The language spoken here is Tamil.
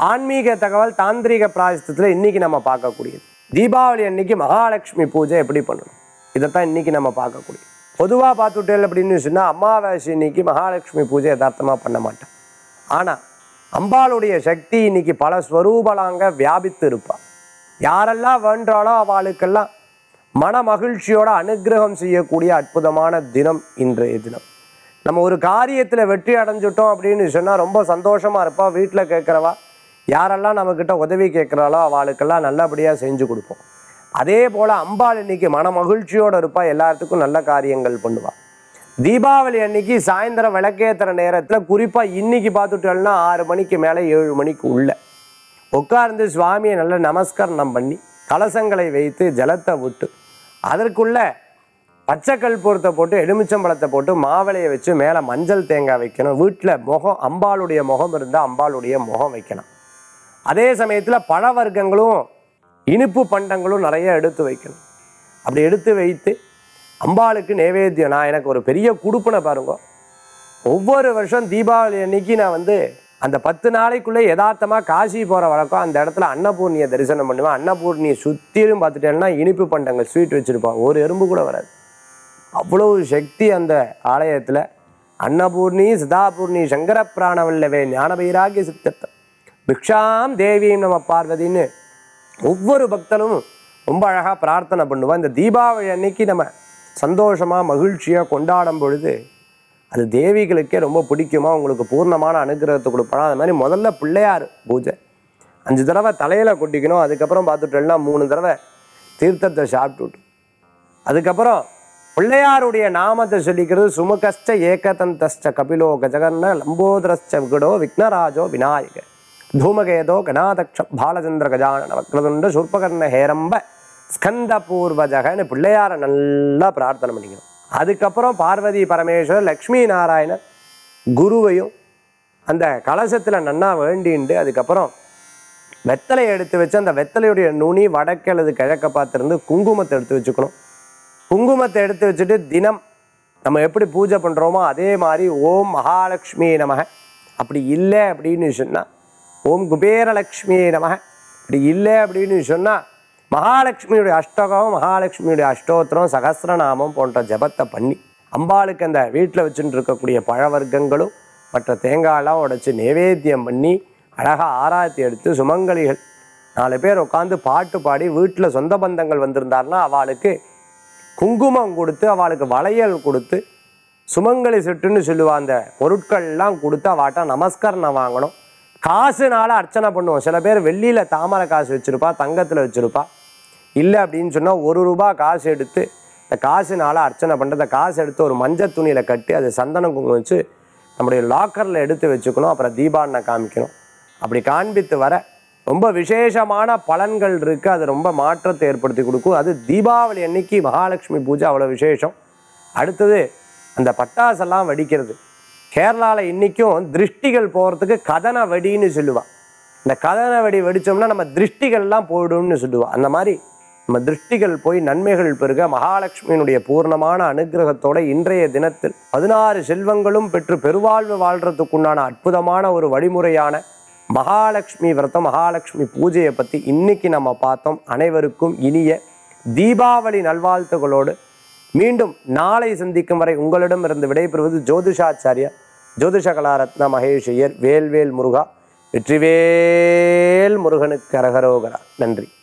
ஆன்மீக தகவல் தாந்திரிக பிராயசத்தில் இன்னைக்கு நம்ம பார்க்கக்கூடியது தீபாவளி அன்னைக்கு மகாலட்சுமி பூஜை எப்படி பண்ணணும் இதைத்தான் இன்னைக்கு நம்ம பார்க்கக்கூடியது பொதுவாக பார்த்துட்டேன் அப்படின்னு சொன்னால் அமாவாசை இன்னைக்கு மகாலட்சுமி பூஜை யதார்த்தமாக பண்ண மாட்டேன் ஆனால் அம்பாளுடைய சக்தி இன்னைக்கு பல ஸ்வரூபலாங்க வியாபித்து இருப்பா யாரெல்லாம் வேண்டாலோ அவளுக்கெல்லாம் மன மகிழ்ச்சியோட அனுக்கிரகம் செய்யக்கூடிய அற்புதமான தினம் இன்றைய தினம் நம்ம ஒரு காரியத்தில் வெற்றி அடைஞ்சிட்டோம் அப்படின்னு சொன்னால் ரொம்ப சந்தோஷமாக இருப்பா வீட்டில் கேட்குறவா யாரெல்லாம் நம்மக்கிட்ட உதவி கேட்குறாளோ அவளுக்கெல்லாம் நல்லபடியாக செஞ்சு கொடுப்போம் அதே போல் அம்பாள் இன்னைக்கு மன மகிழ்ச்சியோடு இருப்பா எல்லாத்துக்கும் நல்ல காரியங்கள் பண்ணுவாள் தீபாவளி அன்னைக்கு சாயந்தரம் விளக்கேற்றுற நேரத்தில் குறிப்பாக இன்னைக்கு பார்த்துட்டோம்னா ஆறு மணிக்கு மேலே ஏழு மணிக்கு உள்ள உட்கார்ந்து சுவாமியை நல்ல நமஸ்கரணம் பண்ணி கலசங்களை வைத்து ஜலத்தை விட்டு அதற்குள்ள பச்சைக்கல் பொருத்தை போட்டு எலுமிச்சம்பழத்தை போட்டு மாவிளையை வச்சு மேலே மஞ்சள் தேங்காய் வைக்கணும் வீட்டில் முகம் அம்பாளுடைய முகம் இருந்தால் அம்பாளுடைய முகம் வைக்கணும் அதே சமயத்தில் பழ வர்க்கங்களும் இனிப்பு பண்டங்களும் நிறைய எடுத்து வைக்கணும் அப்படி எடுத்து வைத்து அம்பாளுக்கு நைவேத்தியம் நான் எனக்கு ஒரு பெரிய குடுப்பனை பாருங்க ஒவ்வொரு வருஷம் தீபாவளி அன்னைக்கு நான் வந்து அந்த பத்து நாளைக்குள்ளே யதார்த்தமாக காசி போகிற வழக்கம் அந்த இடத்துல அன்னபூர்ணியை தரிசனம் பண்ணுவேன் அன்னபூர்ணியை சுற்றிலும் பார்த்துட்டேன்னா இனிப்பு பண்டங்கள் ஸ்வீட் வச்சுருப்பான் ஒரு எறும்பு கூட வராது அவ்வளவு சக்தி அந்த ஆலயத்தில் அன்னபூர்ணி சிதாபூர்ணி சங்கர பிராணவல்லவே ஞானபைராகிய சித்தத்தம் பிக்ஷாம் தேவியும் நம்ம பார்வதின்னு ஒவ்வொரு பக்தரும் ரொம்ப அழகாக பிரார்த்தனை பண்ணுவான் இந்த தீபாவளி அன்னைக்கு நம்ம சந்தோஷமாக மகிழ்ச்சியாக கொண்டாடும் பொழுது அது தேவிகளுக்கே ரொம்ப பிடிக்குமா உங்களுக்கு பூர்ணமான அனுகிரகத்தை கொடுப்பானா அது மாதிரி முதல்ல பிள்ளையார் பூஜை அஞ்சு தடவை தலையில் கொட்டிக்கணும் அதுக்கப்புறம் பார்த்துட்டோம்னா மூணு தடவை தீர்த்தத்தை சாப்பிட்டுட்டு அதுக்கப்புறம் பிள்ளையாருடைய நாமத்தை சொல்லிக்கிறது சுமுகஸ்ட ஏகதந்தஸ்ட கபிலோ கஜகர்ண லம்போதரஸ்ட விகடோ விக்னராஜோ விநாயக தூமகேதோ கணாதக்ஷ பாலச்சந்திர கஜானன வக்ரதுண்ட சூர்பகர்ண ஹேரம்ப ஸ்கந்த பூர்வஜகன்னு பிள்ளையாரை நல்லா பிரார்த்தனை பண்ணிக்கணும் அதுக்கப்புறம் பார்வதி பரமேஸ்வர் லக்ஷ்மி நாராயணன் குருவையும் அந்த கலசத்தில் நன்னா வேண்டிண்டு அதுக்கப்புறம் வெத்தலையை எடுத்து வச்சு அந்த வெத்தலையுடைய நுனி வடக்கு அல்லது கிழக்க பார்த்துருந்து குங்குமத்தை எடுத்து வச்சுக்கணும் குங்குமத்தை எடுத்து வச்சுட்டு தினம் நம்ம எப்படி பூஜை பண்ணுறோமோ அதே மாதிரி ஓம் மகாலட்சுமி நமக அப்படி இல்லை அப்படின்னு சொன்னால் ஓம் குபேரலக்ஷ்மி நமக அப்படி இல்லை அப்படின்னு சொன்னால் மகாலட்சுமியுடைய அஷ்டகம் மகாலட்சுமியுடைய அஷ்டோத்திரம் சகசிரநாமம் போன்ற ஜபத்தை பண்ணி அம்பாளுக்கு அந்த வீட்டில் வச்சுட்டு இருக்கக்கூடிய பழ வர்க்கங்களும் மற்ற தேங்காயெல்லாம் உடைச்சு நைவேத்தியம் பண்ணி அழகாக ஆராய்ச்சி எடுத்து சுமங்கலிகள் நாலு பேர் உட்காந்து பாட்டு பாடி வீட்டில் சொந்த பந்தங்கள் வந்திருந்தாருன்னா அவளுக்கு குங்குமம் கொடுத்து அவளுக்கு வளையல் கொடுத்து சுமங்கலி செட்டுன்னு சொல்லுவா அந்த பொருட்கள்லாம் கொடுத்து அவாட்ட நமஸ்கரணம் வாங்கணும் காசுனால அர்ச்சனை பண்ணுவோம் சில பேர் வெள்ளியில் தாமரை காசு வச்சுருப்பா தங்கத்தில் வச்சுருப்பா இல்லை அப்படின்னு சொன்னால் ஒரு ரூபா காசு எடுத்து இந்த காசுனால அர்ச்சனை பண்ணுறத காசு எடுத்து ஒரு மஞ்சள் துணியில் கட்டி அதை சந்தன குங்குமம் வச்சு நம்முடைய லாக்கரில் எடுத்து வச்சுக்கணும் அப்புறம் தீபாவளை காமிக்கணும் அப்படி காண்பித்து வர ரொம்ப விசேஷமான பலன்கள் இருக்குது அது ரொம்ப மாற்றத்தை ஏற்படுத்தி கொடுக்கும் அது தீபாவளி அன்னைக்கு மகாலட்சுமி பூஜை அவ்வளோ விசேஷம் அடுத்தது அந்த பட்டாசெல்லாம் வெடிக்கிறது கேரளாவில் இன்றைக்கும் திருஷ்டிகள் போகிறதுக்கு கதன வெடின்னு சொல்லுவாள் இந்த கதன வெடி வெடித்தோம்னா நம்ம திருஷ்டிகள்லாம் போயிடும்னு சொல்லுவாள் அந்த மாதிரி நம்ம திருஷ்டிகள் போய் நன்மைகள் பெருக மகாலட்சுமியினுடைய பூர்ணமான அனுகிரகத்தோட இன்றைய தினத்தில் பதினாறு செல்வங்களும் பெற்று பெருவாழ்வு வாழ்றதுக்குண்டான அற்புதமான ஒரு வழிமுறையான மகாலட்சுமி விரதம் மகாலட்சுமி பூஜையை பற்றி இன்னைக்கு நம்ம பார்த்தோம் அனைவருக்கும் இனிய தீபாவளி நல்வாழ்த்துகளோடு மீண்டும் நாளை சந்திக்கும் வரை உங்களிடமிருந்து விடைபெறுவது ஜோதிஷாச்சாரியா ஜோதிஷ கலாரத்ன மகேஷ் ஐயர் வேல்வேல் முருகா வெற்றிவேல் முருகனுக்கு அரகரோகரா நன்றி